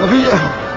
مفيش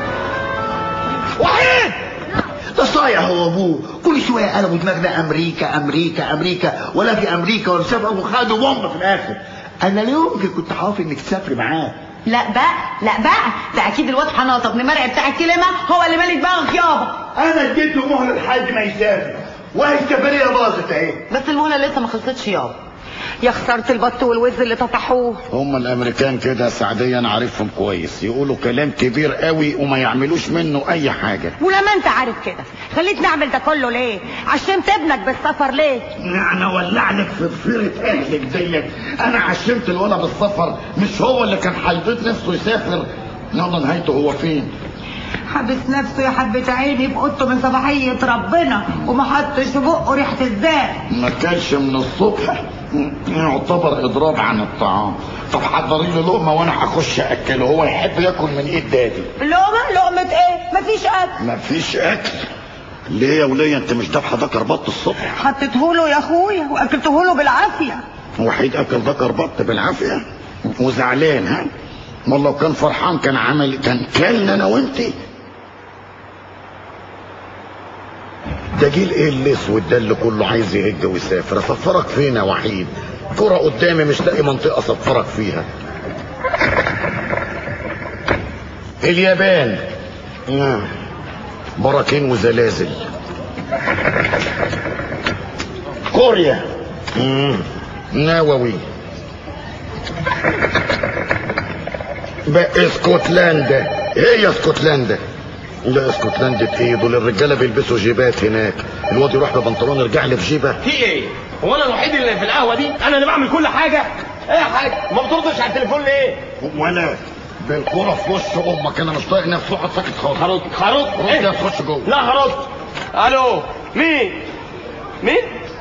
وحيد ده صايع هو ابوه كل شويه قلبوا دماغنا امريكا امريكا امريكا ولا في امريكا ولا سافر وخدوا بومب في الاخر انا لا يمكن كنت حافظ انك تسافري معاه لا بقى لا بقى ده اكيد الواد حناطه ابن مرعي بتاع الكلمه هو اللي مالي دماغك يابا انا اديته مهله لحد ما يسافر وهي السفريه باظت اهي بس المهله لسه ما خلصتش يابا يا خساره البط والوز اللي طفحوه هم الامريكان كده سعديا انا عارفهم كويس يقولوا كلام كبير قوي وما يعملوش منه اي حاجه ولما انت عارف كده خليتني اعمل ده كله ليه عشمت ابنك بالسفر ليه انا ولع لك في ضفيره اهلك ديت انا عشمت الولد بالسفر مش هو اللي كان هيبيض نفسه يسافر يلا نهايته هو فين حبس نفسه يا حبة عيني بقطه من صباحية ربنا وما حطش في بقه ريحة الزاد ما كانش من الصبح يعتبر اضراب عن الطعام طب حضري لي لقمه وانا هخش اكله هو يحب ياكل من ايد دادي لقمة لقمة ايه مفيش اكل مفيش اكل ليه يا وليه انت مش دافعه ذكر بط الصبح حطيته يا اخويا واكلته له بالعافية وحيد اكل ذكر بط بالعافيه وزعلان ها والله لو كان فرحان كان عمل كان كلنا انا وانتي ده جيل ايه الاسود ده اللي كله عايز يهج ويسافر اسفرك فين يا وحيد كرة قدامي مش لاقي منطقة اسفرك فيها اليابان نعم براكين وزلازل كوريا مم. نووي بقى اسكتلندا هي اسكتلندا لا اسكتلندا ايه دول الرجاله بيلبسوا جيبات هناك الواد يروح ببنطلون يرجع لي بجيبه في ايه؟ هو انا الوحيد اللي في القهوه دي؟ انا اللي بعمل كل حاجه؟ ايه يا حاج؟ ما بتردش على التليفون ليه؟ ولا بالكرة في وش امك انا مش طايق نفسي اقعد ساكت خالص هرد هرد رد يا تخش جوه لا هرد الو مين؟ مين؟